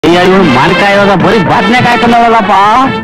ಅಯ್ಯ ಇವನು ಮಾನ್ಕಾಯಿ ಇವಾಗ ಬರೀ ಬದ್ನೆಕಾಯಿ ಹಾಕೊಂಡವಲ್ಲಪ್ಪ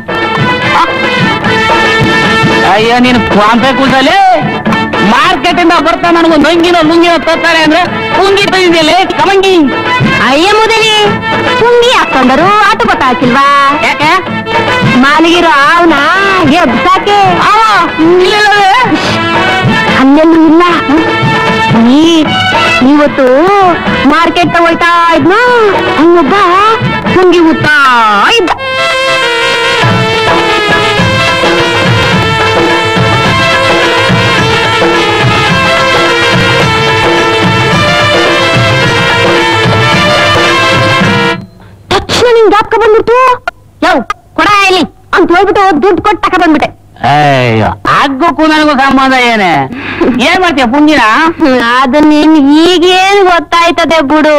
ಅಯ್ಯೋ ನೀನು ಕ್ವಾಂಪೆ ಕೂದಲೇ ಮಾರ್ಕೆಟ್ ಇಂದ ಬರ್ತಾ ನನಗೆ ನಂಗಿನೋ ಲುಂಗಿನೋ ತರ್ತಾರೆ ಅಂದ್ರೆ ಪುಂಗಿ ತಂದಿದ್ಯಲ್ಲ ಕಮಂಗಿ ಅಯ್ಯ ಮುದಲಿ ಪುಂಗಿ ಹಾಕೊಂಡರು ಆಟ ಗೊತ್ತಾಕಿಲ್ವಾ ಯಾಕೆ ಮಾಲಿಗಿರೋ ಅವನ ಎಬ್ಸಾಕೆ ಆ, ಇಲ್ಲಿಲ್ಲವೇ? ಅಲ್ಲೆಲ್ಲೂ ಇಲ್ಲ ನೀ ಇವತ್ತು ಮಾರ್ಕೆಟ್ ತಗೊಳ್ತಾ ಇದ್ನು ಹಂಗೊಬ್ಬ ಪುಂಗಿ ಊತಾ ಇದ್ದ ತಕ್ಷಣ ನಿಂಗೆ ಜ್ಞಾಪಕ ಬಂದ್ಬಿಡ್ತು ಯವ್ ಕೊಡ ಇಲ್ಲಿ ಅಂತ ಹೇಳ್ಬಿಟ್ಟು ದುಡ್ಡು ಕೊಟ್ಟು ತಕ ಬಂದ್ಬಿಟ್ಟೆ ಅಯ್ಯೋ ಹಗ್ಗಕ್ಕೂ ನನಗೂ ಸಂಬಂಧ ಏನೇ ಏನ್ ಮಾಡ್ತೀಯ ಪುಂಗಿನ ಅದು ನಿನ್ ಈಗೇನ್ ಗೊತ್ತಾಯ್ತದೆ ಬಿಡು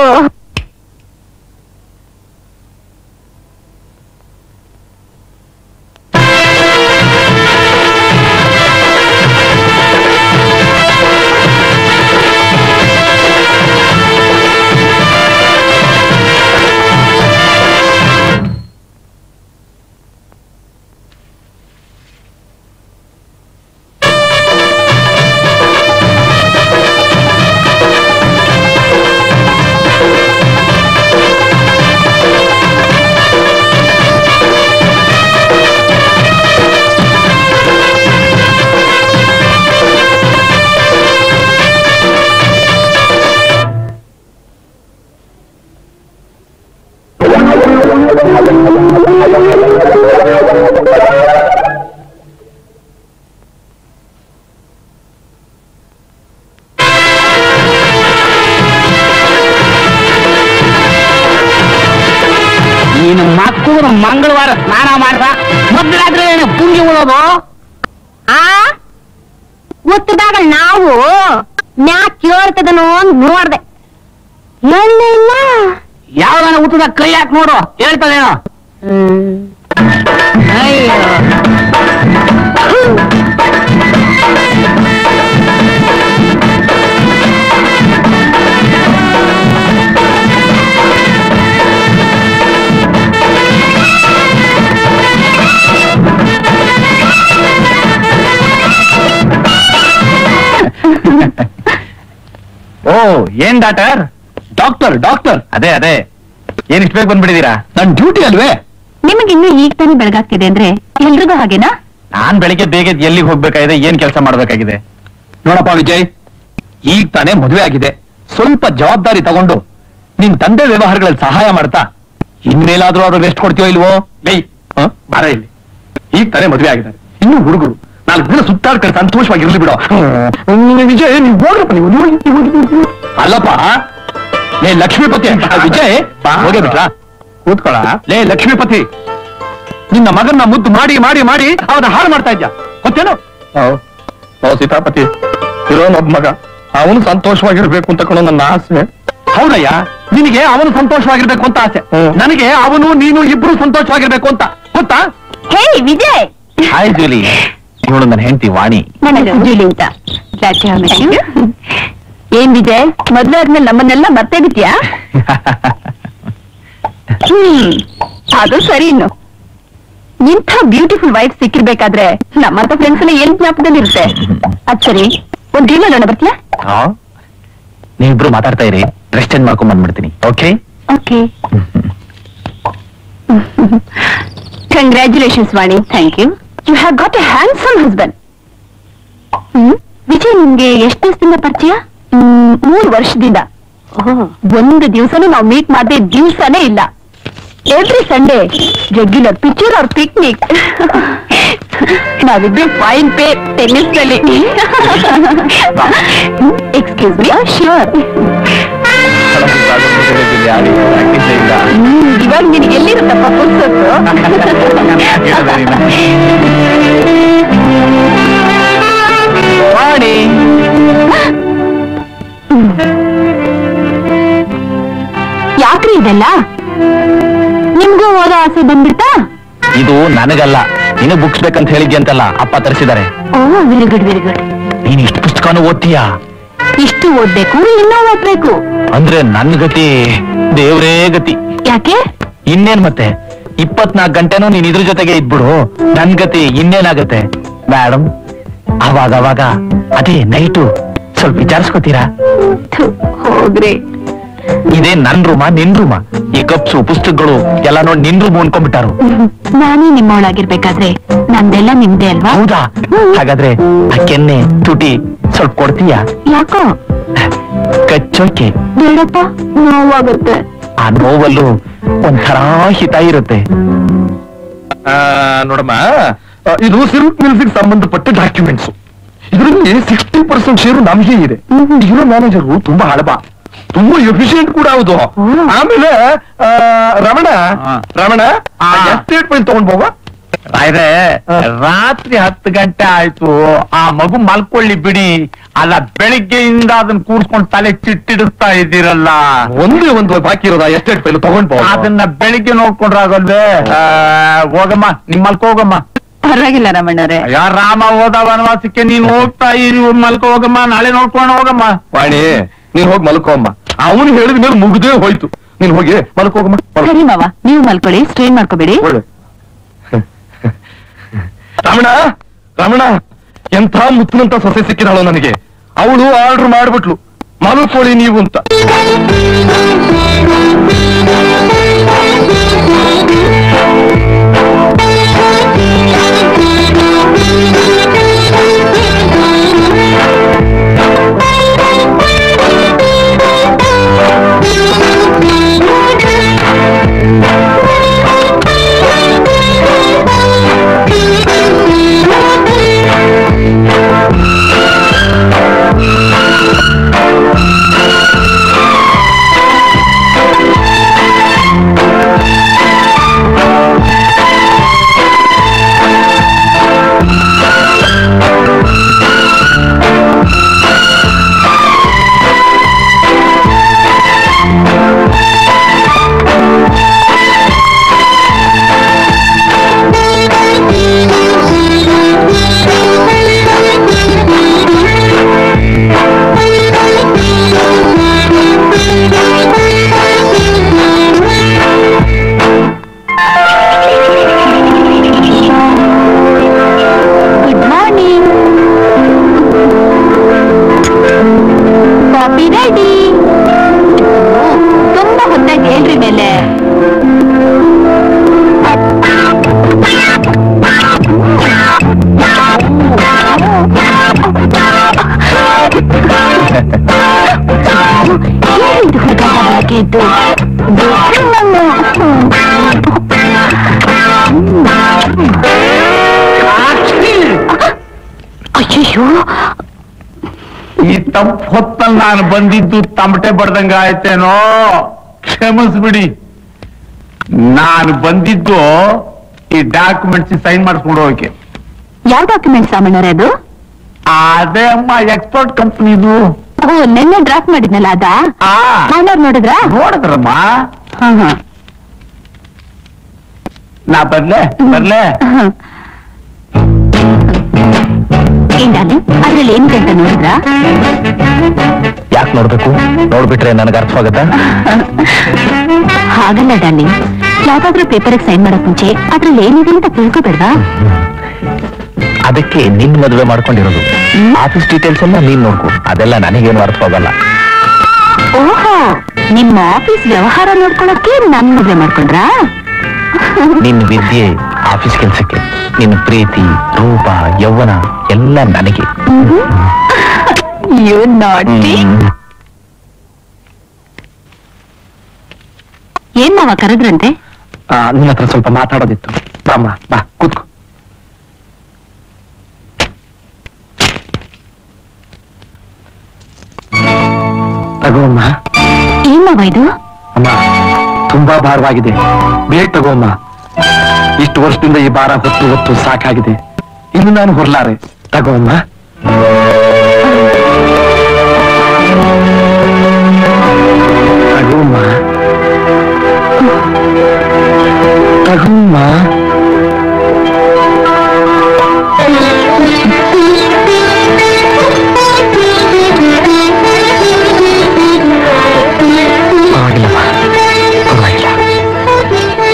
ನೀನು ಮಕ್ಕಳು ಮಂಗಳವಾರ ಸ್ನಾನ ಮಾಡ್ದ ಮಧ್ಯರಾತ್ರಿ ಏನು ಪುಂಗಿ ಉಳೋದು ಆ ಒತ್ತದಾಗ ನಾವು ಮ್ಯಾಕ್ ಕೇಳ್ತದನೋ ಅಂತ ನೋಡ್ದೆ ಎಲ್ಲ ಇಲ್ಲ ಯಾವ್ದಾನ ಊಟದ ಕೈ ಹಾಕಿ ನೋಡು ಹೇಳ್ತದೇನೋ ಅಯ್ಯೋ ಓ ಏನ್ ಡಾಕ್ಟರ್ ಡಾಕ್ಟರ್ ಡಾಕ್ಟರ್ ಅದೇ ಅದೇ ಏನ್ ಇಷ್ಟ ಬೇಗ ಬಂದ್ಬಿಟ್ಟಿದೀರಾ ನನ್ ಡ್ಯೂಟಿ ಅಲ್ವೇ ನಿಮಗಿನ್ನು ಈಗ ತಾನೇ ಬೆಳಗಾಗ್ತಿದೆ ಅಂದ್ರೆ ಎಲ್ರಿಗೂ ಹಾಗೇನಾ ನಾನ್ ಬೆಳಿಗ್ಗೆ ಬೇಗ ಎದ್ದು ಎಲ್ಲಿಗೆ ಹೋಗ್ಬೇಕಾಗಿದೆ ಏನ್ ಕೆಲಸ ಮಾಡ್ಬೇಕಾಗಿದೆ ನೋಡಪ್ಪ ವಿಜಯ್ ಈಗ ತಾನೇ ಮದುವೆ ಆಗಿದೆ ಸ್ವಲ್ಪ ಜವಾಬ್ದಾರಿ ತಗೊಂಡು ನಿನ್ ತಂದೆ ವ್ಯವಹಾರಗಳಲ್ಲಿ ಸಹಾಯ ಮಾಡ್ತಾ ಇನ್ಮೇಲಾದ್ರೂ ಅವ್ರು ರೆಸ್ಟ್ ಕೊಡ್ತೀವೋ ಇಲ್ವೋ ಲೈ ಬಾರ ಇಲ್ಲಿ ಈಗ ತಾನೇ ಮದುವೆ ಆಗಿದ್ದಾರೆ ಇನ್ನು ಹುಡುಗರು ನಾಲ್ಕು ದಿನ ಸುತ್ತಾಡ್ಕೊಂಡು ಸಂತೋಷವಾಗಿರ್ಲಿ ಬಿಡೋ ಹ್ಮ್, ವಿಜಯ್ ನೀವು ಹೋಗ್ರಪ್ಪ ನೀವು ನೀವು- ನೀವು- ನೀವು- ಅಲ್ಲಪ್ಪ ಲೇ ಲಕ್ಷ್ಮೀಪತಿ ಆ, ವಿಜಯ್ ಹೋಗೇ ಬಿಟ್ರಾ ಕೂತ್ಕೊಳ ಲೇ ಲಕ್ಷ್ಮೀಪತಿ ನಿನ್ನ ಮಗನ್ನ ಮುದ್ದು ಮಾಡಿ ಮಾಡಿ ಮಾಡಿ ಅವನ ಹಾಳು ಮಾಡ್ತಾ ಇದ್ಯಾ ಗೊತ್ತೇನು ಓ ಸೀತಾಪತಿ ಇರೋನೊಬ್ಬ ಮಗ ಅವನು ಸಂತೋಷವಾಗಿರ್ಬೇಕು ಅಂತ ಕಣೋ ನನ್ನ ಆಸೆ ಹೌದಯ್ಯ ನಿನಗೆ ಅವನು ಸಂತೋಷವಾಗಿರ್ಬೇಕು ಅಂತ ಆಸೆ ನನಗೆ ಅವನು ನೀನು ಇಬ್ರು ಸಂತೋಷವಾಗಿರ್ಬೇಕು ಅಂತ ಗೊತ್ತಾ ಹೇ ವಿಜಯ್ ಹಾಯ್ ಜೂಲಿ ಇವಳು ನನ್ನ ಹೆಂಡತಿ ವಾಣಿ ನನ್ನ ಜೂಲಿ ಅಂತ ಏನ್ ವಿಜಯ್ ಮದ್ವೆ ಆದ್ಮೇಲೆ ನಮ್ಮನ್ನೆಲ್ಲ ಮರ್ತೇ ಬಿಟ್ಯಾ ಹ್ಮ್ ಅದು ಸರಿ ಇನ್ನು ಇಂಥ ಬ್ಯೂಟಿಫುಲ್ ವೈಫ್ ಸಿಕ್ಕಿರ್ಬೇಕಾದ್ರೆ ನಮ್ಮಂತ ಫ್ರೆಂಡ್ಸ್ ಎಲ್ಲ ಏನ್ ಜ್ಞಾಪಕದಲ್ಲಿರುತ್ತೆ ಅದ್ ಸರಿ ಒಂದ್ ಡ್ರೀಮ್ ಮಾಡೋಣ ಬರ್ತೀಯಾ ಹಾ? ನೀವಿಬ್ರು ಮಾತಾಡ್ತಾ ಇರಿ ಡ್ರೆಸ್ ಚೇಂಜ್ ಮಾಡ್ಕೊಂಡ್ ಬಂದ್ಬಿಡ್ತೀನಿ okay okay congratulations Vani thank you you have got a handsome husband Vijay ನಿಮ್ಗೆ ಎಷ್ಟು ದಿವಸದಿಂದ ಪರಿಚಯ ಹ್ಮ್, ಮೂರು ವರ್ಷದಿಂದ ಒಂದು ದಿವಸನೂ ನಾವು ಮೀಟ್ ಮಾಡದೆ ದಿವಸನೇ ಇಲ್ಲ ಎವ್ರಿ ಸಂಡೇ ರೆಗ್ಯುಲರ್ ಪಿಕ್ಚರ್ ಅವ್ರ ಪಿಕ್ನಿಕ್ ನಾವಿಬ್ರು ಫೈನ್ ಪೇ ಟೆನ್ನಿಸ್ ನಲ್ಲಿ ಎಕ್ಸ್ಕ್ಯೂಸ್ ಮಿ ಶ್ಯೂರ್ ಇವಾಗ ನಿನಗೆ ಎಲ್ಲಿರುತ್ತಪ್ಪ ಪುಸ್ತಕ ವಾಣಿ ಯಾಕ್ರಿ ಇದೆಲ್ಲ ನಿಮ್ಗೂ ಓದೋ ಆಸೆ ಬಂದ್ಬಿಡ್ತಾ ಇದು ನನಗಲ್ಲ ನೀನು ಬುಕ್ಸ್ ಬೇಕಂತ ಹೇಳಿದ್ಯಂತಲ್ಲ ಅಪ್ಪ ತರಿಸಿದ್ದಾರೆ ಓ ವೆರಿ ಗುಡ್ ವೆರಿ ಗುಡ್ ನೀನ್ ಇಷ್ಟು ಪುಸ್ತಕನೂ ಓದ್ತೀಯಾ ಇಷ್ಟು ಓದ್ಬೇಕು ಇನ್ನೂ ಓದ್ಬೇಕು ಅಂದ್ರೆ ನನ್ ಗತಿ ದೇವ್ರೇ ಗತಿ ಯಾಕೆ ಇನ್ನೇನ್ ಮತ್ತೆ ಇಪ್ಪತ್ನಾಲ್ಕು ಗಂಟೆನೂ ನೀನ್ ಇದ್ರ ಜೊತೆಗೆ ಇದ್ಬಿಡು ನನ್ ಗತಿ ಇನ್ನೇನಾಗತ್ತೆ ಮೇಡಮ್ ಅವಾಗ ಅವಾಗ ಅದೇ ನೈಟು ಸ್ವಲ್ಪ ವಿಚಾರಿಸ್ಕೋತೀರಾ ಥು, ಹೋಗ್ರಿ ಇದೇ ನನ್ ರೂಮ ನಿನ್ ರೂಮ ಈ ಕಪ್ಸು ಪುಸ್ತಕಗಳು ಎಲ್ಲ ನೋಡಿ ನಿನ್ ರೂಮ್ ಅನ್ಕೊಂಡ್ಬಿಟ್ಟಾರು ನಾನೇ ನಿಮ್ಮವಳಾಗಿರ್ಬೇಕಾದ್ರೆ ನಂದೆಲ್ಲ ನಿಮ್ದೇ ಅಲ್ವಾ ಹೌದಾ ಹಾಗಾದ್ರೆ ಆ ಕೆನ್ನೆ ತುಟಿ ಸ್ವಲ್ಪ ಕೊಡ್ತೀಯಾ ಯಾಕೋ ಕಚ್ಚೋಕೆ ಬೇಡಪ್ಪ ನೋವಾಗುತ್ತೆ ಆ ನೋವಲ್ಲೂ ಒಂಥರ ಹಿತ ಇರುತ್ತೆ ನೋಡಮ್ಮ ಆ, ಇದು ಸಿಲ್ಕ್ ಮಿಲ್ಸಿಗೆ ಸಂಬಂಧಪಟ್ಟ ಡಾಕ್ಯುಮೆಂಟ್ಸ್ ಇದರಲ್ಲಿ ಸಿಕ್ಸ್ಟಿ ಪರ್ಸೆಂಟ್ ಶೇರು ನಮಗೆ ಇದೆ ಇರೋ ಮ್ಯಾನೇಜರು ತುಂಬಾ ಹಳಬ ತುಂಬಾ ಎಫಿಷಿಯಂಟ್ ಕೂಡ ಹೌದು ಹ್ಮ್. ಆಮೇಲೆ ಆ, ರಮಣ ಹಾ. ರಮಣ ಆ. ಎಸ್ಟೇಟ್ ಮೇಲೆ ತಗೊಂಡ್ ಹೋಗ ರಾಯ್ರೆ ರಾತ್ರಿ ಹತ್ತು ಗಂಟೆ ಆಯ್ತು ಆ ಮಗು ಮಲ್ಕೊಳ್ಳಿ ಬಿಡಿ ಅಲ್ಲ ಬೆಳಿಗ್ಗೆಯಿಂದ ಅದನ್ನ ಕೂರ್ಸ್ಕೊಂಡು ತಲೆ ಚಿಟ್ಟಿಡಿಸ್ತಾ ಇದ್ದೀರಲ್ಲ ಒಂದೇ ಒಂದು ಬಾಕಿ ಇರೋದ ಎಸ್ಟೇಟ್ ಮೇಲೆ ತಗೊಂಡ್ ಹೋಗ ಅದನ್ನ ಬೆಳಿಗ್ಗೆ ನೋಡ್ಕೊಂಡ್ರಾಗಲ್ವೇ ಆ, ಹೋಗಮ್ಮ ನಿಮ್ ಮಲ್ಕೋ ಹೋಗಮ್ಮ ಪರವಾಗಿಲ್ಲ ರಮಣ್ಣರೇ ಯಾರ ರಾಮ ಹೋದ ವನವಾಸಕ್ಕೆ ನೀನ್ ಹೋಗ್ತಾ ಇರಿ ಮಲ್ಕೋ ಹೋಗಮ್ಮ ನಾಳೆ ನೋಡ್ಕೊಂಡು ಹೋಗಮ್ಮ ವಾಣಿ ನೀನ್ ಹೋಗಿ ಮಲ್ಕೋಮ್ಮ ಅವನು ಹೇಳಿದ ಮೇಲೆ ಮುಗ್ದೇ ಹೋಯ್ತು ನೀನ್ ಹೋಗಿ ಮಲ್ಕೋಗಮ್ಮ ಮಲ್ಕೋ. ಸರಿ ಮಾವ ನೀವು ಮಲ್ಕೊಳ್ಳಿ ಸ್ಟ್ರೈನ್ ಮಾಡ್ಕೋಬೇಡಿ ಒಳ್ಳೆ ರಮಣ ರಮಣ ಎಂಥ ಮುತ್ತಿನಂತ ಸೊಸೆ ಸಿಕ್ಕಿದಾಳು ನನಗೆ ಅವಳು ಆರ್ಡರ್ ಮಾಡ್ಬಿಟ್ಲು ಮಲ್ಕೊಳ್ಳಿ ನೀವು ಅಂತ ಗುಡ್ ಮಾರ್ನಿಂಗ್ ಕಾಫಿ ರೆಡಿ ತುಂಬಾ ಹೊತ್ತಾಗಿ ಹೇಳ್ರಿ ಮೇಲೆ ಏನಿದು ಹುಡುಗ ಬೆಳಗ್ಗೆ ಎದ್ದು ಅಯ್ಯೋ ಈ ತಪ್ಪು ಹೊತ್ತಲ್ಲಿ ನಾನು ಬಂದಿದ್ದು ತಮಟೆ ಬಡ್ದಂಗ ಆಯ್ತೇನೋ ಕ್ಷಮಿಸ್ಬಿಡಿ ನಾನು ಬಂದಿದ್ದು ಈ ಡಾಕ್ಯುಮೆಂಟ್ಸ್ ಸೈನ್ ಮಾಡಿಸ್ಕೊಂಡು ಹೋಗಕ್ಕೆ ಯಾವ ಡಾಕ್ಯುಮೆಂಟ್ ಸಾಮಾನ್ಯರೇ ಅದು ಅದೇ ಅಮ್ಮ ಎಕ್ಸ್ಪೋರ್ಟ್ ಕಂಪ್ನಿದು ಓ ನಿನ್ನೆ ಡ್ರಾಫ್ಟ್ ಮಾಡಿದ್ನಲ್ಲ ಅದಾ ಆ ಮಾನವ್ರು ನೋಡಿದ್ರಾ ನೋಡಿದ್ರಮ್ಮ ಹಾ ಹಾ ನಾ ಬರ್ಲೆ ಬರ್ಲೆ ಏನ್ ಡಾರ್ಲಿಂಗ್ ಅದ್ರಲ್ಲಿ ಏನಿದೆ ಅಂತ ನೋಡಿದ್ರಾ ಯಾಕೆ ನೋಡ್ಬೇಕು ನೋಡ್ಬಿಟ್ರೆ ನನಗೆ ಅರ್ಥವಾಗತ್ತಾ ಹಾಗಲ್ಲ ಡಾರ್ಲಿಂಗ್ ಯಾವ್ದಾದ್ರೂ ಪೇಪರ್ಗೆ ಸೈನ್ ಮಾಡಕ್ ಮುಂಚೆ ಅದ್ರಲ್ಲಿ ಏನಿದೆ ಅಂತ ತಿಳ್ಕೊಬೇಡ್ವಾ ಅದಕ್ಕೆ ನಿನ್ ಮದುವೆ ಮಾಡ್ಕೊಂಡಿರೋದು ಆಫೀಸ್ ಡೀಟೇಲ್ಸ್ ಎಲ್ಲ ನೀನ್ ನೋಡ್ಕೊ ಅದೆಲ್ಲ ನನಗೇನು ಅರ್ಥವಾಗಲ್ಲ ಓಹೋ ನಿಮ್ಮ ಆಫೀಸ್ ವ್ಯವಹಾರ ನೋಡ್ಕೊಳಕ್ಕೆ ನನ್ ಮದ್ವೆ ಮಾಡ್ಕೊಂಡ್ರಾ ನಿನ್ ವಿದ್ಯೆ ಆಫೀಸ್ ಕೆಲ್ಸಕ್ಕೆ ನಿನ್ನ ಪ್ರೀತಿ ರೂಪ ಯೌವನ ಎಲ್ಲ ನನಗೆ ಯು ನಾಟಿ ಏನ್ ನಾವ ಕರೆದ್ರಂತೆ ನಿನ್ನ ಹತ್ರ ಸ್ವಲ್ಪ ಮಾತಾಡೋದಿತ್ತು ಬಾಮ್ಮ ಬಾ ಕೂತ್ಕೋ ತಗೋಮ್ಮ ಏನ್ ಮಾವ ಇದು ಅಮ್ಮ ತುಂಬಾ ಭಾರವಾಗಿದೆ ಬೇಗ ತಗೋಮ್ಮ ಇಷ್ಟು ವರ್ಷದಿಂದ ಈ ಭಾರ ಹೊತ್ತು ಹೊತ್ತು ಸಾಕಾಗಿದೆ ಇನ್ನು ನಾನು ಹೊರಲಾರೆ ತಗೋಮ್ಮ ತಗೋಮ್ಮ ತಗೋಮ್ಮ ಪರವಾಗಿಲ್ಲಮ್ಮ ಪರವಾಗಿಲ್ಲ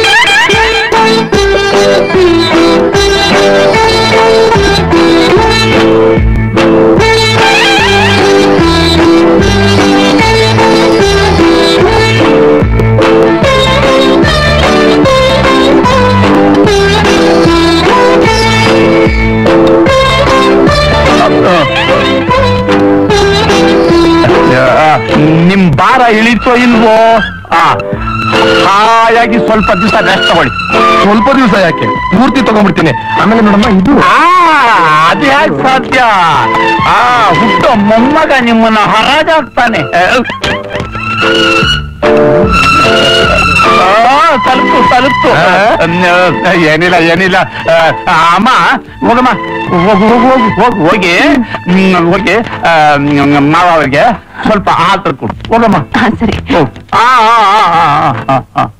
ಇಳಿತೋ ಇಲ್ವೋ ಆ ಹಾಯಾಗಿ ಸ್ವಲ್ಪ ದಿವಸ ರೆಸ್ಟ್ ತಗೊಳ್ಳಿ ಸ್ವಲ್ಪ ದಿವಸ ಯಾಕೆ ಪೂರ್ತಿ ತಗೊಂಡ್ಬಿಡ್ತೀನಿ ಆಮೇಲೆ ನೋಡಮ್ಮ ಇದು ಆ ಅದು ಹೇಗೆ ಸಾಧ್ಯ ಆ ಹುಟ್ಟೋ ಮೊಮ್ಮಗ ನಿಮ್ಮನ್ನ ಹರಾಜಾಗ್ತಾನೆ ಆ, ತಲುಪು ತಲುಪು ಆ? ಆ, ಏನಿಲ್ಲ ಏನಿಲ್ಲ ಆ, ಅಮ್ಮ ಹೋಗಮ್ಮ ಹೋಗು ಹೋಗು ಹೋಗು ಹೋಗು ಹೋಗಿ ಹ್ಮ್, ಹೋಗಿ ಆ, ಹ್ಮ್, ಮಾವ ಅವ್ರಿಗೆ ಸ್ವಲ್ಪ ಹಾಲು ಕೊಡು ಹೋಗಮ್ಮ ಹಾ ಸರಿ ಹೋಗು. ಆ, ಆ, ಆ, ಆ, ಆ, ಆ, ಆ.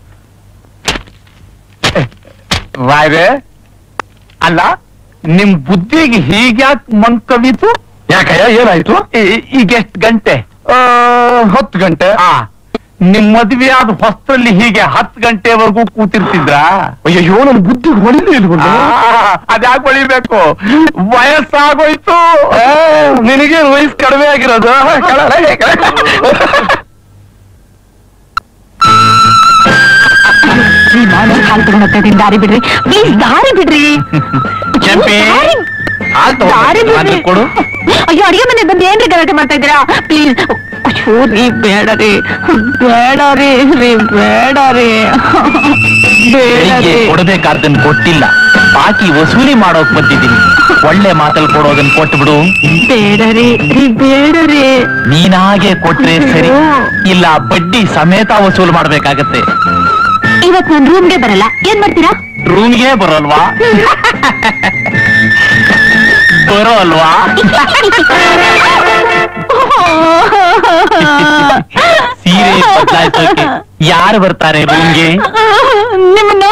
ಏ, ರಾಯ್ರೆ ಅಲ್ಲ ನಿಮ್ ಬುದ್ಧಿಗೆ ಹೀಗ್ಯಾಕ್ ಮಂಕವಿತು ಯಾಕಯ್ಯ ಏನಾಯ್ತು ಈಗ ಎಷ್ಟು ಗಂಟೆ ಆ, ಹತ್ತು ಗಂಟೆ ಆ ನಿಮ್ ಮದ್ವೆ ಆದ ಹೊಸ್ತಲ್ಲಿ ಹೀಗೆ ಹತ್ತು ಗಂಟೆವರೆಗೂ ಕೂತಿರ್ತಿದ್ರಾ ಅಯ್ಯೋ ನನ್ ಬುದ್ಧಿ ಹೊಳಿಲೇ ಇಲ್ವಲ್ಲ ಅದ್ಯಾಕೆ ಹೊಳಿಬೇಕು ವಯಸ್ಸಾಗೋಯ್ತು ಆ, ನಿನಗೆ ವಯಸ್ಸು ಕಡಿಮೆ ಆಗಿರೋದು ಕಳಲ, ಏ, ಕಳ. ನಾನು ಹಾಲು ತಗೊಂಡೋಗ್ತಾ ಇದ್ದೀನಿ ದಾರಿ ಬಿಡ್ರಿ ಪ್ಲೀಸ್ ದಾರಿ ಬಿಡ್ರಿ ಕೆಂಪಿ, ದಾರಿ- ಹಾಲ್ ತಗೊಂಡು ದಾರಿ ಬಿಡ್ರಿ ನಾನು ಕೊಡು. ಅಯ್ಯೋ ಅಡಿಗೆ ಮನೆ ಬಂದು ಏನ್ರಿ ಗಲಾಟೆ ಮಾಡ್ತಾ ಇದ್ದೀರಾ ಪ್ಲೀಸ್ ಅಯ್ಯೋ ರೀ ಬೇಡ ರೀ ಬೇಡ ರೀ ರೀ ಬೇಡ ರೀ ಬೇಡ ಬೆಳಿಗ್ಗೆ ರೀ ಕೊಡಬೇಕಾದ್ದನ್ ಕೊಟ್ಟಿಲ್ಲ ಬಾಕಿ ವಸೂಲಿ ಮಾಡೋಕ್ ಬಂದಿದ್ದೀನಿ ಒಳ್ಳೆ ಮಾತಲ್ ಕೊಡೋದನ್ ಕೊಟ್ಟು ಬಿಡು ಬೇಡ ರೀ ರೀ ಬೇಡ ರೀ ನೀನಾಗೆ ಕೊಟ್ರೆ ಸರಿ ಇಲ್ಲ ಬಡ್ಡಿ ಸಮೇತ ವಸೂಲು ಮಾಡ್ಬೇಕಾಗತ್ತೆ ಇವತ್ ನನ್ ರೂಮ್ಗೆ ಬರಲ್ಲ ಏನ್ ಮಾಡ್ತೀರಾ ರೂಮ್ಗೆ ಬರೋಲ್ವಾ ಬರೋ ಅಲ್ವಾ ಸೀರೆ ಬದಲಾಯಿಸೋಕೆ ಯಾರು ಬರ್ತಾರೆ ರೂಮ್ಗೆ ನಿಮ್ಮನ್ನು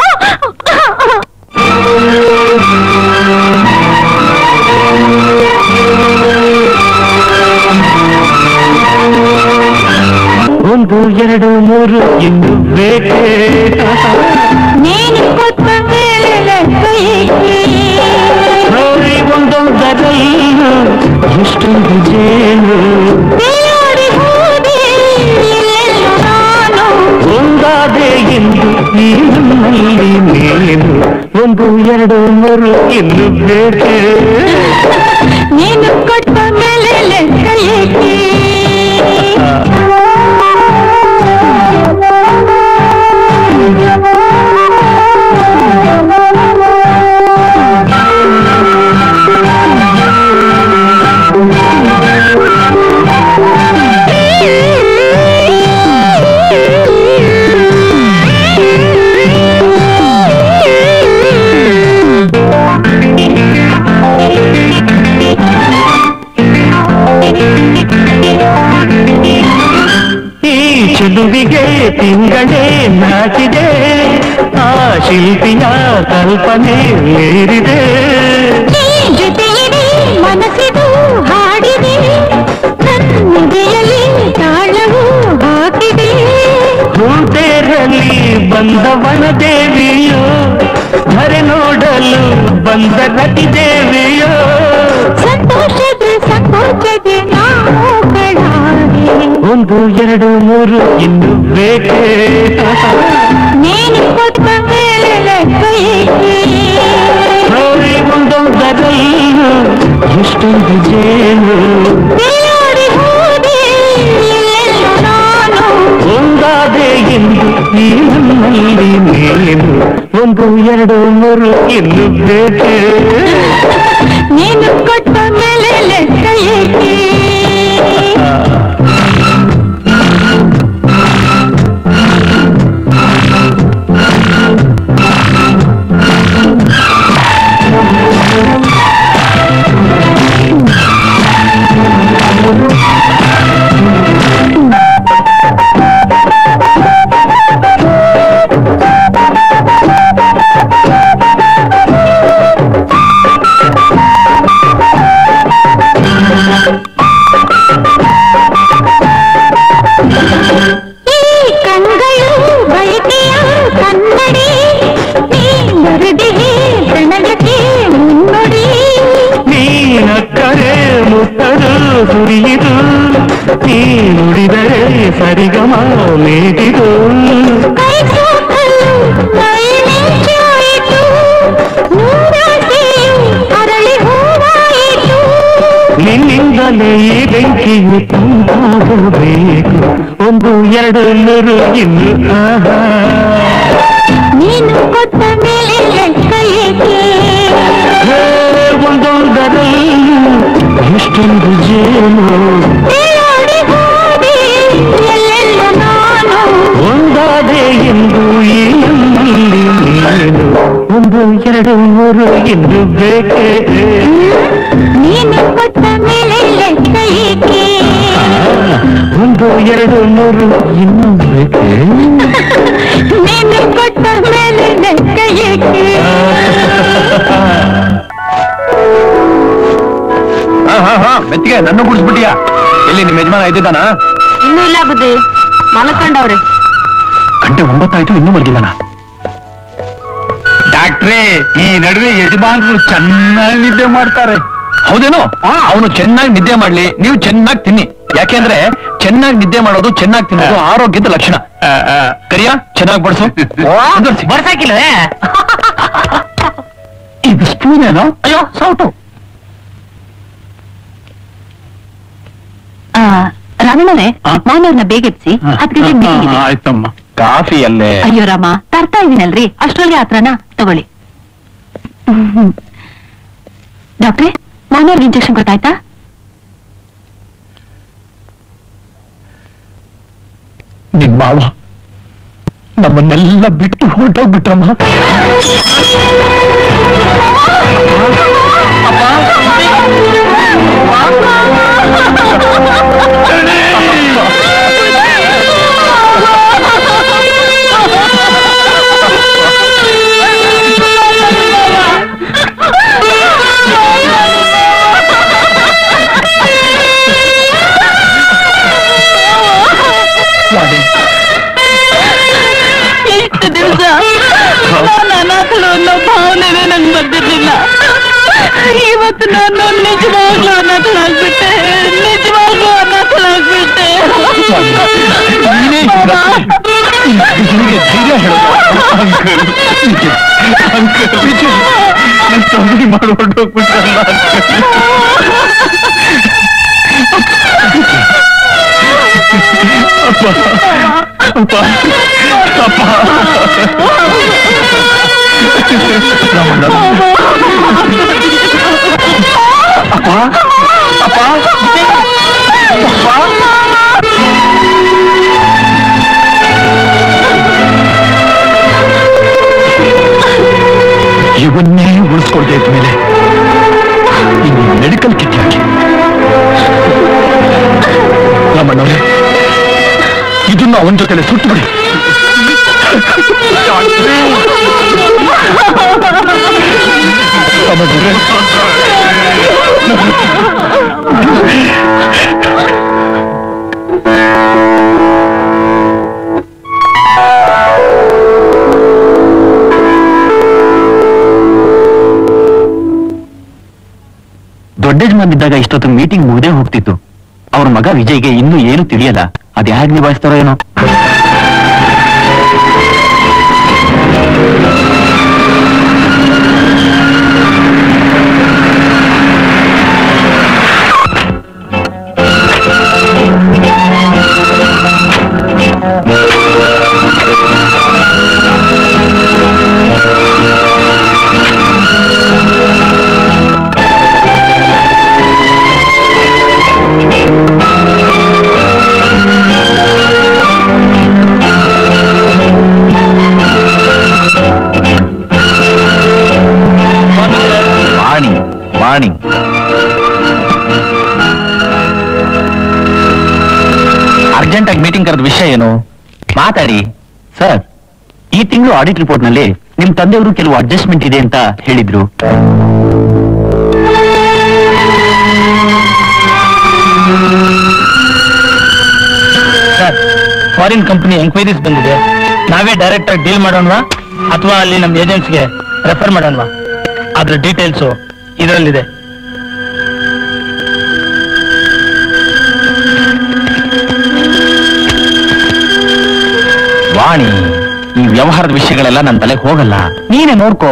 ಒಂದು ಎರಡು ಮೂರು ಇನ್ನು ಬೇಕೆ ನೀನು ಕೊಟ್ಟ ಮೇಲೆ ಲೆಕ್ಕ ಏಕೆ? ನೋಡಿ ಒಂದೊಂದರಲ್ಲೂ ಎಷ್ಟೊಂದು ಜೇನು ಬೇಡಿ ಹೋದೆ ಎಲ್ಲೆಲ್ಲೂ ನಾನು ಒಂದಾದೆ ಎಂದು ಈ ನನ್ನಲ್ಲಿ ನೀನು ಒಂದು ಎರಡು ಮೂರು ಇನ್ನು ಬೇಕೆ ನೀನು ಕೊಟ್ಟ ಮೇಲೆ ಲೆಕ್ಕ ಏಕೆ ಈ ಚೆಲುವಿಗೆ ತಿಂಗಳೇ ನಾಚಿದೆ ಆ ಶಿಲ್ಪಿಯ ಕಲ್ಪನೆ ಏರಿದೆ ಈ ಜೊತೆಯಿದೆ ಮನಸ್ಸಿದು ಹಾಡಿದೆ ನನ್ನಿದೆಯಲ್ಲಿ ತಾಳವು ಹಾಕಿದೆ ಹೂತೇರಲ್ಲಿ ಬಂದವನ ದೇವಿಯೋ ಧರೆ ನೋಡಲು ಬಂದ ರತಿ ದೇವಿಯೋ ಸಂತೋಷದ ಸಂಕೋಚದೆ ನಾವು ಕಳಾದೆ ಒಂದು ಎರಡು ಮೂರು ಇನ್ನು ಬೇಕೆ ನೀನು ಕೊಟ್ಟ ಮೇಲೆ ಲೆಕ್ಕ ಏಕೆ ನೋಡಿ ಒಂದೊಂದರಲ್ಲೂ ಎಷ್ಟೊಂದು ಜೇನು ಬೇಡಿ ಹೋದೆ ಎಲ್ಲೆಲ್ಲೂ ನಾನು ಒಂದಾದೆ ಎಂದು ಈ ನನ್ನಲ್ಲಿ ನೀನು ಒಂದು ಎರಡು ಮೂರು ಇನ್ನು ಬೇಕೆ ನೀನು ಕೊಟ್ಟ ಮೇಲೆ ಲೆಕ್ಕ ಏಕೆ ಈ ಕಣ್ಗಳು ಬಯಕೆಯ ಕನ್ನಡಿ ನೀ ಬರದಿಗೆ ಪ್ರಣಯಕ್ಕೆ ಮುನ್ನುಡಿ ನೀನ ಕರೆ ಮುತ್ತರು ಸುರಿಯಿದು ನೀ ನುಡಿದರೆ ಸರಿಗಮ ಮೇಟಿದು ಕೈ ಸೋಕಲು ಮೈ ಮಿಂಚಾಯಿತು ನೂರಾಸೆಯು ಅರಳಿ ಹೂವಾಯಿತು ನಿನ್ನಿಂದಲೇ ಈ ಬೆಂಕಿಯು ತಂಪಾಗಬೇಕು ಒಂದು ಎರಡು ನೂರು ಇನ್ನು ಆಹಾ. ನೀನು ಕೊಟ್ಟ ಮೇಲೆ ಲೆಕ್ಕ ಏಕೆ ಹೇ, ಒಂದೊಂದರಲ್ಲೂ ಎಷ್ಟೊಂದು ಜೇನು ತೇಲಾಡಿ ಹೋದೆ ಎಲ್ಲೆಲ್ಲ ನಾನು ಒಂದಾದೆ ಎಂದು ಈ ನನ್ನಲ್ಲಿ ನೀನು ಒಂದು ಎರಡು ಮೂರು ಎಂದು ಬೇಕೇ ನೀನು ಕೊಟ್ಟ ಮೇಲೆ ಲೆಕ್ಕ ಏಕೆ ಒಂದು ಎರಡು ಮೂರು ಇನ್ನು ಬೇಕೇ ನೀನು ಕೊಟ್ಟ ಮೇಲೆ ಲೆಕ್ಕ ಏಕೆ ಹಾ ಹಾ ಹಾ ಮೆತ್ತಿಗೆ ನನ್ನ ಗುಡಿಸ್ಬಿಟ್ಟಿಯಾ ಎಲ್ಲಿ ನಿಮ್ಮ ಯಜಮಾನ ಇದ್ದಿದ್ದಾನ ಇನ್ನೂ ಇಲ್ಲ ಬುದ್ಧಿ ಮಲ್ಕೊಂಡವ್ರೆ ಗಂಟೆ ಒಂಬತ್ತಾಯ್ತು ಇನ್ನೂ ಮಲಗಿದ್ದಾನ ಡಾಕ್ಟ್ರೇ ಈ ನಡುವೆ ಯಜಮಾನರು ಚೆನ್ನಾಗಿ ನಿದ್ದೆ ಮಾಡ್ತಾರೆ ಹೌದೇನೋ ಅವನು ಚೆನ್ನಾಗಿ ನಿದ್ದೆ ಮಾಡ್ಲಿ ನೀವು ಚೆನ್ನಾಗಿ ತಿನ್ನಿ ಯಾಕೆಂದ್ರೆ ಚೆನ್ನಾಗಿ ನಿದ್ದೆ ಮಾಡೋದು ಚೆನ್ನಾಗಿ ತಿನ್ನೋದು ಆರೋಗ್ಯದ ಲಕ್ಷಣ ಆ, ಆ, ಕರಿಯ ಚೆನ್ನಾಗಿ ಬಡಿಸು ಬರ್ಸಾಕಿಲ್ವೇ ಇದು ಸ್ಪೂನ್ ಏನೋ ಅಯ್ಯೋ ಸೌಟು ರಮಣರೇ ಆ? ಮೌನವ್ರನ್ನ ಬೇಗ ಎಬ್ಸಿ ಹತ್ತು ಗಂಟೆಗೆ meeting ಇದೆ. ಆಯ್ತಮ್ಮ ಕಾಫಿ ಅಲ್ಲೇ ಅಯ್ಯೋ ರಾಮ ತರ್ತಾ ಇದೀನಲ್ರಿ ಅಷ್ಟ್ರೊಳಗೆ ಹತ್ರನ ತಗೊಳ್ಳಿ ಡಾಕ್ಟ್ರೆ ಮೌನವ್ರಿಗೆ ಇಂಜೆಕ್ಷನ್ ಗೊತ್ತಾಯ್ತಾ ನಿನ್ ಮಾವ ನಮ್ಮನ್ನೆಲ್ಲ ಬಿಟ್ಟು ಹೊರಟೋಗ್ಬಿಟ್ರಮ್ಮ ಇಷ್ಟು ದಿವಸ ನಾನು ಅನಾಥಳು ಅನ್ನೋ ಭಾವನೆನೇ ನಂಗೆ ಬಂದಿರ್ಲಿಲ್ಲ ಇವತ್ತು ನಾನು ನಿಜವಾಗ್ಲೂ ಅನಾಥಳಾಗ್ಬಿಟ್ಟೆ ನಿಜವಾಗ್ಲೂ ಅನಾಥಳಾಗ್ಬಿಟ್ಟೆ ನೀನೇ ಹೀಗಿರ- ನಿನಗೆ ಧೈರ್ಯ ಹೇಳೋದು ಅಂಕಲ್ ಅಂಕಲ್ ವಿಜಯ್ ನನ್ನ ತೊಂದರೆ ಮಾಡಿ ಹೊರಟೋಗ್ಬಿಟ್ರಲ್ಲ ಅಪ್ಪ ಅಪ್ಪ ಅಪ್ಪ ಅಪ್ಪ ಅಪ್ಪ ಇವನ್ನೇ ಉಳಿಸ್ಕೊಳ್ದೆ ಇದ್ಮೇಲೆ ಇನ್ನು ಮೆಡಿಕಲ್ ಕಿಟ್ ಯಾಕೆ ರಾಮಣ್ಣವ್ರೆ ಇದನ್ನು ಅವನ ಜೊತೆಲೆ ಸುಟ್ಟು ಬಿಡಿ ರಾಮಣ್ಣವ್ರೆ, ದೊಡ್ಡ ಯಜಮಾನಿದ್ದಾಗ ಇಷ್ಟೊತ್ತು ಮೀಟಿಂಗ್ ಮುಗ್ದೇ ಹೋಗ್ತಿತ್ತು ಅವ್ರ ಮಗ ವಿಜಯ್ಗೆ ಇನ್ನೂ ಏನು ತಿಳಿಯಲ್ಲ ಅದ್ ಹೇಗೆ ನಿಭಾಯಿಸ್ತಾರೋ ಏನೋ ವಾಣಿ ವಾಣಿ ಅರ್ಜೆಂಟ್ ಆಗಿ ಮೀಟಿಂಗ್ ಕರೆದ ವಿಷಯ ಏನು ಮಾತಾಡಿ ಸರ್ ಈ ತಿಂಗಳು ಆಡಿಟ್ ರಿಪೋರ್ಟ್ ನಲ್ಲಿ ನಿಮ್ ತಂದೆಯವರು ಕೆಲವು ಅಡ್ಜಸ್ಟ್ಮೆಂಟ್ ಇದೆ ಅಂತ ಹೇಳಿದ್ರು ಸರ್ ಫಾರಿನ್ ಕಂಪನಿ ಎಂಕ್ವೈರೀಸ್ ಬಂದಿದೆ ನಾವೇ ಡೈರೆಕ್ಟ್ ಆಗಿ ಡೀಲ್ ಮಾಡೋಣವಾ ಅಥವಾ ಅಲ್ಲಿ ನಮ್ಮ ಏಜೆನ್ಸ್ಗೆ ರೆಫರ್ ಮಾಡೋಣವಾ ಅದ್ರ ಡೀಟೇಲ್ಸು ಇದರಲ್ಲಿದೆ ವಾಣಿ ಈ ವ್ಯವಹಾರದ ವಿಷಯಗಳೆಲ್ಲ ನನ್ನ ತಲೆಗೆ ಹೋಗಲ್ಲ ನೀನೇ ನೋಡ್ಕೋ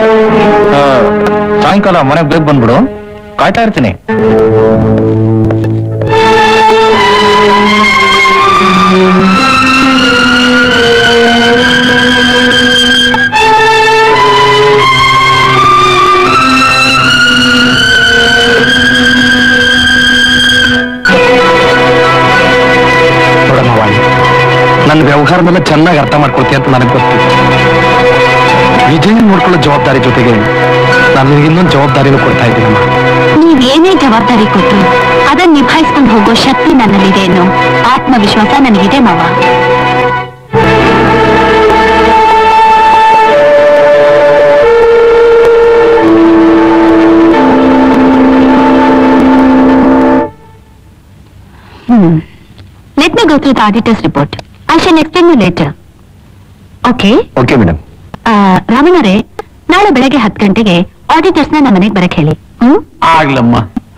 ಆ, ಸಾಯಂಕಾಲ ಮನೆಗೆ ಬೇಗ ಬಂದ್ಬಿಡು ಕಾಯ್ತಾ ಇರ್ತೀನಿ ನನ್ನ ವ್ಯವಹಾರನೆಲ್ಲ ಚೆನ್ನಾಗಿ ಅರ್ಥ ಮಾಡ್ಕೊಳ್ತೀಯ ಅಂತ ನನಗೆ ಗೊತ್ತು ವಿಜಯ್ ನೋಡ್ಕೊಳ್ಳೋ ಜವಾಬ್ದಾರಿ ಜೊತೆಗೆ ನಾನು ನಿನಗೆ ಇನ್ನೊಂದು ಜವಾಬ್ದಾರಿನೂ ಕೊಡ್ತಾ ಇದ್ದೀನಮ್ಮ ನೀವೇನೇ ಜವಾಬ್ದಾರಿ ಕೊಟ್ರು ಅದನ್ನ ನಿಭಾಯಿಸ್ಕೊಂಡು ಹೋಗೋ ಶಕ್ತಿ ನನ್ನಲ್ಲಿದೆ ಅನ್ನೋ ಆತ್ಮವಿಶ್ವಾಸ ನನಗಿದೆ ಮಾವ Hmm. Let me go through the auditor's report. I shall explain you later. Okay? Okay madam ಆ, ರಾಮಣ್ಣರೇ ನಾಳೆ ಬೆಳಗ್ಗೆ ಹತ್ತು ಗಂಟೆಗೆ ಆಡಿಟರ್ಸ್ನ ನಮ್ಮ ಮನೆಗೆ ಬರಕ್ ಹೇಳಿ ಹ್ಮ್ ಆಗ್ಲಮ್ಮ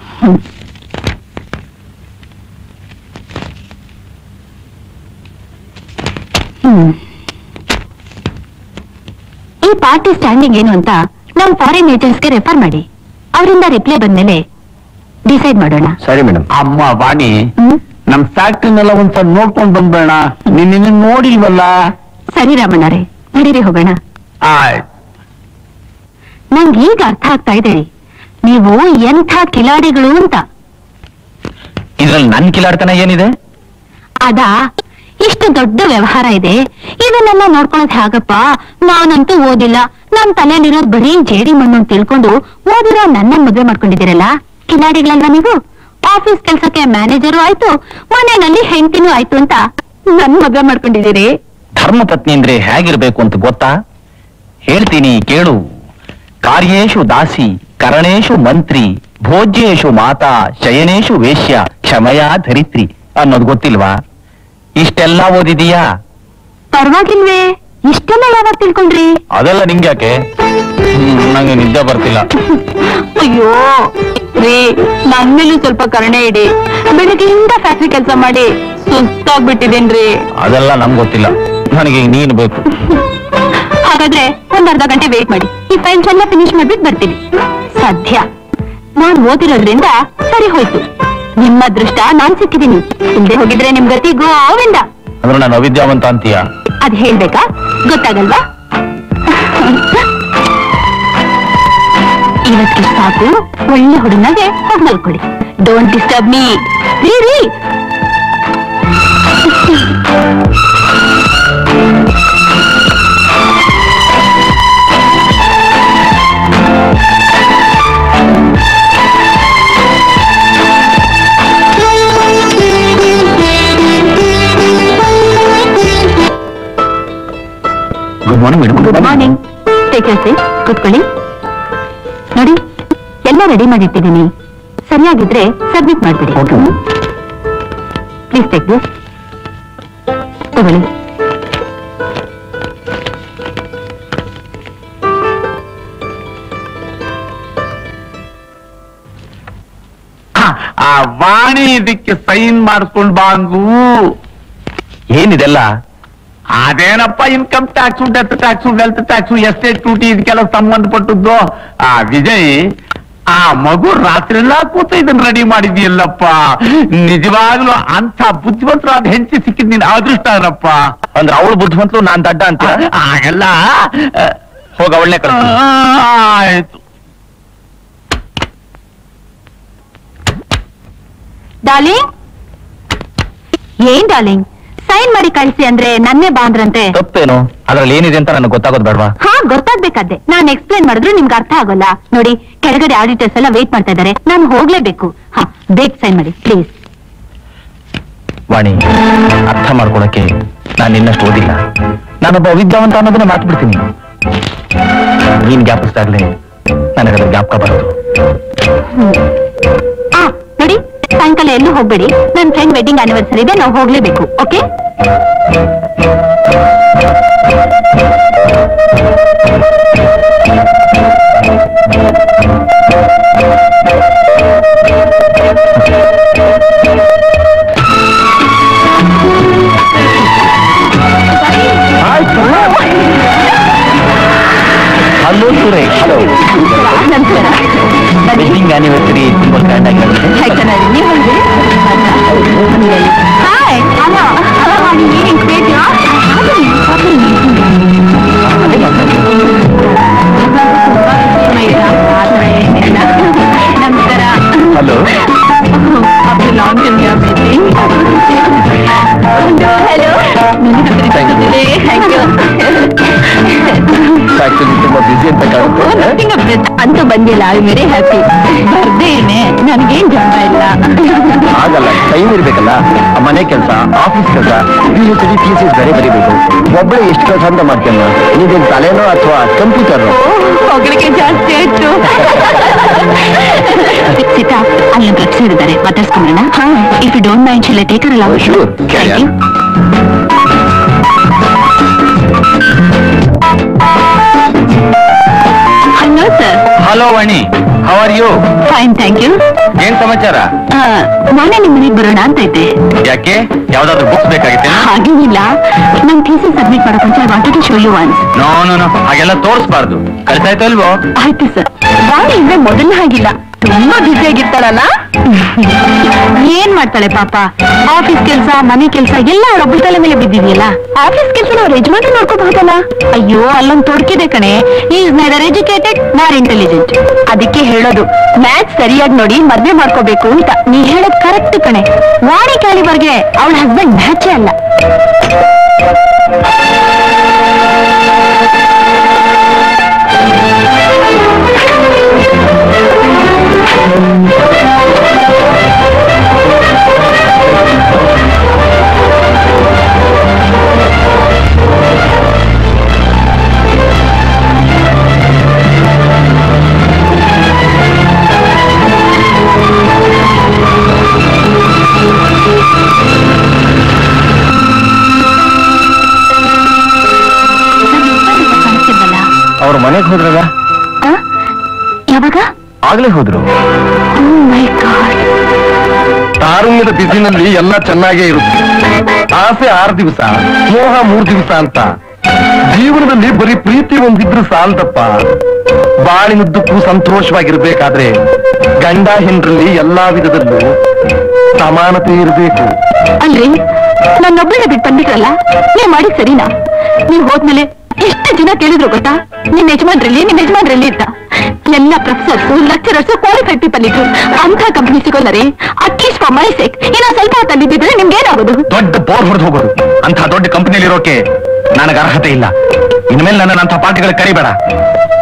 ಹ್ಮ್. ಈ ಪಾರ್ಟಿ ಸ್ಟ್ಯಾಂಡಿಂಗ್ ಏನು ಅಂತ ನಾವು ಫಾರಿನ್ ಏಜೆಂಟ್ಸ್ಗೆ ರೆಫರ್ ಮಾಡಿ ಅವರಿಂದ ರಿಪ್ಲೈ ಬಂದ್ಮೇಲೆ ಡಿಸೈಡ್ ಮಾಡೋಣ ಸರಿ ಮೇಡಮ್ ಅಮ್ಮ ವಾಣಿ ಹ್ಮ್ ನಮ್ ಫ್ಯಾಕ್ಟ್ರಿನೆಲ್ಲ ಒಂದ್ಸಲ ನೋಡ್ಕೊಂಡ್ ಬಂದ್ಬೇಡ ನಿನ್ನ ನೋಡಿಲ್ವಲ್ಲ ಸರಿ ರಾಮಣ್ಣರೇ ನಡೀರಿ ಹೋಗೋಣ ಆಯ್ತು ನಂಗೆ ಈಗ ಅರ್ಥ ಆಗ್ತಾ ಇದೆ ರೀ ನೀವು ಎಂಥ ಕಿಲಾಡಿಗಳು ಅಂತ ಇದ್ರಲ್ಲಿ ನನ್ ಕಿಲಾಡ್ತನ ಏನಿದೆ ಅದಾ ಇಷ್ಟು ದೊಡ್ಡ ವ್ಯವಹಾರ ಇದೆ ಇದನ್ನೆಲ್ಲ ನೋಡ್ಕೊಳ್ಳೋದು ಹೇಗಪ್ಪ ನಾನಂತೂ ಓದಿಲ್ಲ ನನ್ ತಲೆಯಲ್ಲಿರೋದು ಬರೀ ಜೇಡಿ ಮಣ್ಣು ಅಂತ ತಿಳ್ಕೊಂಡು ಓದಿರೋ ನನ್ನ ಮದ್ವೆ ಮಾಡ್ಕೊಂಡಿದ್ದೀರಲ್ಲ ಕಿಲಾಡಿಗಳಲ್ವಾ ನೀವು ಆಫೀಸ್ ಕೆಲ್ಸಕ್ಕೆ ಮ್ಯಾನೇಜರು ಆಯ್ತು ಮನೆಯಲ್ಲಿ ಹೆಂಡತಿನೂ ಆಯ್ತು ಅಂತ ನನ್ ಮದ್ವೆ ಮಾಡ್ಕೊಂಡಿದ್ದೀರಿ ಧರ್ಮಪತ್ನಿ ಅಂದ್ರೆ ಹೇಗಿರ್ಬೇಕು ಅಂತ ಗೊತ್ತಾ ಹೇಳ್ತೀನಿ ಕೇಳು ಕಾರ್ಯೇಶು ದಾಸಿ ಕರಣೇಶು ಮಂತ್ರಿ ಭೋಜ್ಯೇಶು ಮಾತಾ ಶಯನೇಶು ವೇಶ್ಯ ಕ್ಷಮಯಾ ಧರಿತ್ರಿ ಅನ್ನೋದು ಗೊತ್ತಿಲ್ವಾ ಇಷ್ಟೆಲ್ಲ ಓದಿದೀಯಾ ಪರವಾಗಿಲ್ವೇ ಇಷ್ಟೆಲ್ಲ ಯಾವಾಗ ತಿಳ್ಕೊಂಡ್ರಿ ಅದೆಲ್ಲ ನಿಂಗ್ಯಾಕೆ ಹ್ಮ್, ನಂಗೆ ನಿದ್ದೆ ಬರ್ತಿಲ್ಲ ಅಯ್ಯೋ ರೀ ನನ್ ಮೇಲೂ ಸ್ವಲ್ಪ ಕರುಣೆ ಇಡಿ ಬೆಳಗ್ಗೆಯಿಂದ ಫ್ಯಾಕ್ಟ್ರಿ ಕೆಲಸ ಮಾಡಿ ಸುಸ್ತಾಗ್ಬಿಟ್ಟಿದೇನ್ರಿ ಅದೆಲ್ಲ ನಮ್ಗೆ ಗೊತ್ತಿಲ್ಲ ನನಗೆ ನೀನು ಬೇಕು ಹಾಗಾದ್ರೆ ಒಂದ್ ಅರ್ಧ ಗಂಟೆ ವೇಟ್ ಮಾಡಿ ಈ ಫೈಲ್ಸ್ ಎಲ್ಲ ಫಿನಿಶ್ ಮಾಡ್ಬಿಟ್ಟು ಬರ್ತೀನಿ ಸದ್ಯ ನಾನ್ ಓದಿರೋದ್ರಿಂದ ಸರಿ ಹೋಯ್ತು ನಿಮ್ಮ ಅದೃಷ್ಟ ನಾನ್ ಸಿಕ್ಕಿದೀನಿ ಇಲ್ದೆ ಹೋಗಿದ್ರೆ ನಿಮ್ ಗತಿ ಗೋವಿಂದ ಅಂದ್ರೆ ನಾನು ಅವಿದ್ಯಾವಂತ ಅಂತೀಯ ಅದ್ ಹೇಳ್ಬೇಕಾ ಗೊತ್ತಾಗಲ್ವಾ ಇವತ್ತಿಗೆ ಸಾಕು ಒಳ್ಳೆ ಹುಡುಗನಾಗೆ ಹೋಗ್ ಮಲ್ಕೊಳ್ಳಿ ಡೋಂಟ್ ಡಿಸ್ಟರ್ಬ್ ಮೀ ರೀ ರೀ good morning madam good morning take your seat ಕೂತ್ಕೊಳ್ಳಿ ನೋಡಿ ಎಲ್ಲ ರೆಡಿ ಮಾಡಿಟ್ಟಿದ್ದೀನಿ ಸರಿಯಾಗಿದ್ರೆ ಸಬ್ಮಿಟ್ ಮಾಡ್ಬಿಡಿ Okay. ಪ್ಲೀಸ್ ಟೇಕ್ ದಿಸ್ ತಗೊಳ್ಳಿ ಆ ವಾಣಿ ಇದಕ್ಕೆ ಸೈನ್ ಮಾಡ್ಕೊಂಡ್ ಬಾಂಗು ಏನಿದೆಲ್ಲ ಅದೇನಪ್ಪ income tax death tax wealth tax estate duty ಇದಕ್ಕೆಲ್ಲ ಸಂಬಂಧಪಟ್ಟದ್ದು ಆ ವಿಜಯ್ ಆ ಮಗು ರಾತ್ರಿ ಎಲ್ಲ ಕೂತು ಇದನ್ನ ರೆಡಿ ಮಾಡಿದ್ಯಲ್ಲಪ್ಪ ನಿಜವಾಗ್ಲೂ ಅಂತ ಬುದ್ಧಿವಂತರಾದ ಹೆಂಡತಿ ಸಿಕ್ಕಿದ್ ನೀನ್ ಅದೃಷ್ಟ ಏನಪ್ಪ ಅಂದ್ರೆ ಅವಳು ಬುದ್ಧಿವಂತಲು ನಾನ್ ದಡ್ಡ ಅಂತ ಹಾಗೆಲ್ಲ ಹೋಗ ಒಳ್ಳೆ ಕಳ್ಸಿ ಆಯ್ತು ಡಾರ್ಲಿಂಗ್ ಏನ್ ಡಾರ್ಲಿಂಗ್ ಸೈನ್ ಮಾಡಿ ಕಳಿಸಿ ಅಂದ್ರೆ ನನ್ನೇ ಬಾ ಅಂದ್ರಂತೆ ತಪ್ಪೇನು ಅದ್ರಲ್ಲಿ ಏನಿದೆ ಅಂತ ನನಗೆ ಗೊತ್ತಾಗೋದು ಬೇಡವಾ ಹಾ ಗೊತ್ತಾಗ್ಬೇಕಾದ್ದೆ ನಾನು ಎಕ್ಸ್ಪ್ಲೈನ್ ಮಾಡಿದ್ರು ನಿಮ್ಗೆ ಅರ್ಥ ಆಗೋಲ್ಲ ನೋಡಿ ಕೆಳಗಡೆ ಆಡಿಟರ್ಸ್ ಎಲ್ಲ ವೇಟ್ ಮಾಡ್ತಾ ಇದ್ದಾರೆ ನಾನು ಹೋಗ್ಲೇಬೇಕು ಹಾ ಬೇಗ ಸೈನ್ ಮಾಡಿ ಪ್ಲೀಸ್ ವಾಣಿ ಅರ್ಥ ಮಾಡ್ಕೊಳಕ್ಕೆ ನಾನು ಇನ್ನಷ್ಟು ಓದಿಲ್ಲ ನಾನೊಬ್ಬ ಅವಿದ್ಯಾವಂತ ಅನ್ನೋದನ್ನ ಮಾತು ಬಿಡ್ತೀನಿ ನೀನ್ ಜ್ಞಾಪಿಸ್ದಾಗ್ಲೇ ನನಗದ್ರ ಜ್ಞಾಪಕ ಬರೋದು ಆ ನೋಡಿ ಸಾಯಂಕಾಲ ಎಲ್ಲೂ ಹೋಗ್ಬೇಡಿ ನನ್ನ ಫ್ರೆಂಡ್ ವೆಡ್ಡಿಂಗ್ ಆನಿವರ್ಸರಿ ಇದೆ ನಾವು ಹೋಗ್ಲೇಬೇಕು ಓಕೆ ಹಲೋ ಸುರೇಶ್ ಹಲೋ ನಮಸ್ಕಾರ ಬನ್ನಿ ವೆಡ್ಡಿಂಗ್ ಆನಿವರ್ಸರಿ ತುಂಬಾ ಗ್ರ್ಯಾಂಡ್ ಆಗಿ ನಡೆದಿದೆ ಹಾಯ್ ಚೆನ್ನಾಗಿ ನೀವು ಹಾಯ್ ಅಮ್ಮ ಮೀಟಿಂಗ್ ಬೇಡ್ಯಾ ನಮಸ್ಕಾರ hello after long time we are meeting. Hello. ಬಂದಿಲ್ಲ ಐ ವೆರಿ ಹ್ಯಾಪಿ ಬರ್ದೇನೆ ನನ್ಗೇನ್ ಜಂಬ ಇಲ್ಲ ಆಗಲ್ಲ ಟೈಮ್ ಇರ್ಬೇಕಲ್ಲ ಆ ಮನೆ ಕೆಲಸ ಆಫೀಸ್ ಕೆಲಸ P H D P C ಬೇರೆ ಬರೀಬೇಕು ಒಬ್ಬಳೆ ಎಷ್ಟು ಕೆಲಸ ಅಂತ ಮಾಡ್ತೀಯಮ್ಮ ನೀವೇನ್ ತಲೆನೋ ಅಥವಾ ಕಂಪ್ಯೂಟರ್ ಹೊಗಳಿಗೆ ಜಾಸ್ತಿ ಆಯ್ತು ಸೀತಾ ಅಲ್ಲಿ ಡ್ರಗ್ಸ್ ಇದ್ದಾರೆ ಮಾತಾಡ್ಸ್ಕೊಂಡ್ರಣ ಇಫ್ ಯು ಡೋಂಟ್ ಮೈಂಡ್ ಶಿಲೆ ಟೇಕರಲ್ಲ Sure, carry on. Hello sir hello Vani how are you fine thank you ಏನ್ ಸಮಾಚಾರ ನಾನೇ ನಿಮ್ಮ ಮನೆಗೆ ಬರೋಣ ಅಂತ ಇದ್ದೆ ಯಾಕೆ ಯಾವ್ದಾದ್ರು ಬುಕ್ಸ್ ಬೇಕಾಗಿತ್ತೆ ಹಾಗೇನಿಲ್ಲ ನನ್ ಥೀಸಿಸ್ ಸಬ್ಮಿಟ್ ಮಾಡೋ ಮುಂಚೆ wanted to show you once no no no ಹಾಗೆಲ್ಲ ತೋರಿಸ್ಬಾರ್ದು ಕಳ್ಸಾಯ್ತು ಅಲ್ವೋ ಆಯ್ತು ಸರ್ ವಾಣಿ ಇದ್ರೆ ಮೊದಲನೇ ಹಾಗಿಲ್ಲ ತುಂಬಾ ಬ್ಯುಸಿ ಆಗಿರ್ತಾಳಲ್ಲ ಏನ್ ಮಾಡ್ತಾಳೆ ಪಾಪ ಆಫೀಸ್ ಕೆಲ್ಸ ಮನೆ ಕೆಲ್ಸ ಎಲ್ಲ ಅವಳ ಒಬ್ಬಳ ತಲೆ ಮೇಲೆ ಬಿದ್ದಿದೆಯಲ್ಲ ಆಫೀಸ್ ಕೆಲ್ಸ ಅವ್ರ ಯಜಮಾನ್ರು ನೋಡ್ಕೋಬಹುದಲ್ಲ ಅಯ್ಯೋ ಅಲ್ಲೊಂದ್ ತೊಡಕಿದೆ ಕಣೆ is neither educated nor intelligent ಅದಕ್ಕೆ ಹೇಳೋದು ಮ್ಯಾಚ್ ಸರಿಯಾಗಿ ನೋಡಿ ಮದ್ವೆ ಮಾಡ್ಕೋಬೇಕು ಅಂತ ನೀ ಹೇಳೋದ್ ಕರೆಕ್ಟ್ ಕಣೆ ವಾಣಿ ಕ್ಯಾಲಿಬರ್ಗೆ ಅವಳ ಹಸ್ಬೆಂಡ್ ಮ್ಯಾಚೇ ಅಲ್ಲ ಕಾಣಿಸ್ತಿಲ್ವಲ್ಲ? ಅವ್ರ ಮನೆಗೆ ಹೋದ್ರಲ್ಲ ಆ? ಯಾವಾಗ ಆಗ್ಲೇ ಹೋದ್ರು ಓ ಮೈ ಗಾಡ್ ತಾರುಣ್ಯದ ಬಿಸಿನಲ್ಲಿ ಎಲ್ಲ ಚೆನ್ನಾಗೇ ಇರುತ್ತೆ ಆಸೆ ಆರು ದಿವಸ ಮೋಹ ಮೂರ್ ದಿವಸ ಅಂತ ಜೀವನದಲ್ಲಿ ಬರೀ ಪ್ರೀತಿ ಒಂದಿದ್ರು ಸಾಲದಪ್ಪ ಬಾಳಿನುದ್ದಕ್ಕೂ ಸಂತೋಷವಾಗಿರ್ಬೇಕಾದ್ರೆ ಗಂಡ ಹೆಂಡ್ರಲ್ಲಿ ಎಲ್ಲಾ ವಿಧದಲ್ಲೂ ಸಮಾನತೆ ಇರಬೇಕು ಅಲ್ರಿ ನನ್ನೊಬ್ಬಳನ್ನ ಬಿಟ್ಟು ಬಂದಿದ್ರಲ್ಲ ನೀವ್ ಮಾಡಿದ್ ಸರಿನಾ ನೀವ್ ಹೋದ್ಮೇಲೆ ಎಷ್ಟು ಜನ ಕೇಳಿದ್ರು ಗೊತ್ತಾ ನಿಮ್ ಯಜಮಾನ್ರಲ್ಲಿ ನಿಮ್ ಯಜಮಾನ್ರಲ್ಲಿ ಅಂತ ಎಲ್ಲ ಪ್ರೊಫೆಸರ್ಸ್ ಲೆಕ್ಚರರ್ಸ್ ಕ್ವಾಲಿಫೈಡ್ ಪೀಪಲ್ ಇದ್ರು ಅಂತ ಕಂಪನಿ ಸಿಗೋಲ್ಲ ರೀ ಅಟ್ಲೀಸ್ಟ್ ಫಾರ್ ಮೈ ಸೇಕ್ ಏನೋ ಸ್ವಲ್ಪ ಹೊತ್ತಲ್ಲಿ ಇದ್ದಿದ್ರೆ ನಿಮ್ಗೆ ಏನಾಗೋದು ದೊಡ್ಡ ಬೋರ್ ಹೊಡೆದು ಹೋಗೋದು ಅಂತ ದೊಡ್ಡ ಕಂಪನಿಯಲ್ಲಿ ಇರೋಕೆ ನನಗೆ ಅರ್ಹತೆ ಇಲ್ಲ ಇನ್ಮೇಲೆ ನನ್ನ ಅಂತ ಪಾರ್ಟಿಗಳಿಗೆ ಕರಿಬೇಡ